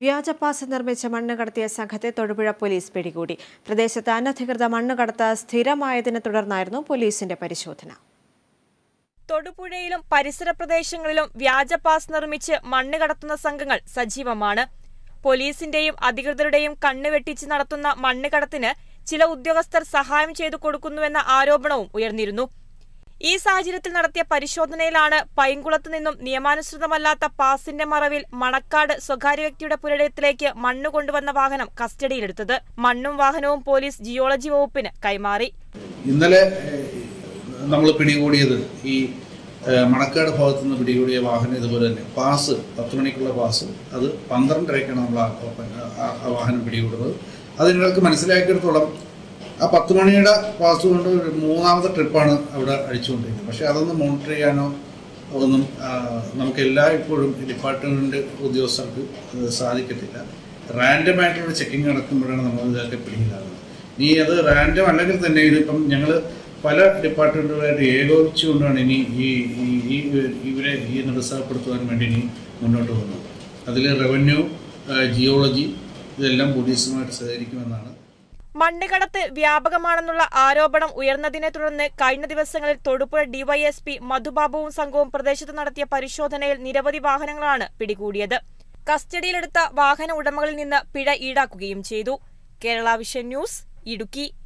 വ്യാജ പാസ് നിർമ്മിച്ച് മണ്ണ് കടത്തിയ സംഘത്തെ തൊടുപുഴ പോലീസ് പിടികൂടി പ്രദേശത്ത് അനധികൃത മണ്ണ് കടത്ത് സ്ഥിരമായതിനെ തുടർന്നായിരുന്നു പോലീസിന്റെ പരിശോധന തൊടുപുഴയിലും പരിസര പ്രദേശങ്ങളിലും വ്യാജ പാസ് നിർമ്മിച്ച് മണ്ണ് കടത്തുന്ന സംഘങ്ങൾ സജീവമാണ് പോലീസിന്റെയും അധികൃതരുടെയും കണ്ണ് വെട്ടിച്ച് നടത്തുന്ന മണ്ണ് കടത്തിന് ചില ഉദ്യോഗസ്ഥർ സഹായം ചെയ്തു കൊടുക്കുന്നുവെന്ന ആരോപണവും ഉയർന്നിരുന്നു ഈ സാഹചര്യത്തിൽ നടത്തിയ പരിശോധനയിലാണ് പൈങ്കുളത്ത് നിന്നും നിയമാനുസൃതമല്ലാത്ത പാസിന്റെ മറവിൽ മണക്കാട് സ്വകാര്യ വ്യക്തിയുടെ പുരയിടത്തിലേക്ക് മണ്ണ് കൊണ്ടുവന്ന വാഹനം കസ്റ്റഡിയിലെടുത്തത് മണ്ണും വാഹനവും പോലീസ് ജിയോളജി വകുപ്പിന് കൈമാറി ഇന്നലെ നമ്മൾ പിടികൂടിയത് ഈ ഏഹ്, മണക്കാട് ഭാഗത്തു നിന്ന് പിടികൂടിയ വാഹനം ഇതുപോലെ തന്നെ പാസ് പത്ത് മണിക്കുള്ള പാസ് അത് പന്ത്രണ്ടരയ്ക്കാണ് നമ്മൾ ആ ആ- ആ വാഹനം പിടികൂടുന്നത് അത് നിങ്ങൾക്ക് മനസ്സിലാക്കിയിടത്തോളം ആ പത്ത് മണിയുടെ പാസ് കൊണ്ട് ഒരു മൂന്നാമത്തെ ട്രിപ്പാണ് അവിടെ അടിച്ചുകൊണ്ടിരിക്കുന്നത് പക്ഷേ അതൊന്നും മോണിറ്റർ ചെയ്യാനോ ഒന്നും ആ, നമുക്ക് എല്ലായ്പ്പോഴും ഡിപ്പാർട്ട്മെൻറ്റ് ഉദ്യോഗസ്ഥർക്ക് അത് സാധിക്കത്തില്ല റാൻഡം ആയിട്ടുള്ള ചെക്കിംഗ് നടക്കുമ്പോഴാണ് നമ്മൾ ഇതൊക്കെ പിടിയിലാകുന്നത് ഇനി അത് റാൻഡം അല്ലെങ്കിൽ തന്നെ ഇതിപ്പം ഞങ്ങൾ പല ഡിപ്പാർട്ട്മെൻറ്റുകളായിട്ട് ഏകോപിച്ചുകൊണ്ടാണ് ഇനി ഈ ഈ- ഈ ഇവരെ ഈ നിരുത്സാഹപ്പെടുത്തുവാൻ വേണ്ടി ഇനി മുന്നോട്ട് പോകുന്നത് അതിൽ റവന്യൂ ജിയോളജി ഇതെല്ലാം പോലീസുമായിട്ട് സഹകരിക്കുമെന്നാണ് മണ്ണുകടത്ത് വ്യാപകമാണെന്നുള്ള ആരോപണം ഉയർന്നതിനെ തുടർന്ന് കഴിഞ്ഞ ദിവസങ്ങളിൽ തൊടുപുഴ ഡിവൈഎസ്പി മധുബാബുവും സംഘവും പ്രദേശത്ത് നടത്തിയ പരിശോധനയിൽ നിരവധി വാഹനങ്ങളാണ് പിടികൂടിയത് കസ്റ്റഡിയിലെടുത്ത വാഹന ഉടമകളിൽ നിന്ന് പിഴ ഈടാക്കുകയും ചെയ്തു കേരള വിഷൻ ന്യൂസ് ഇടുക്കി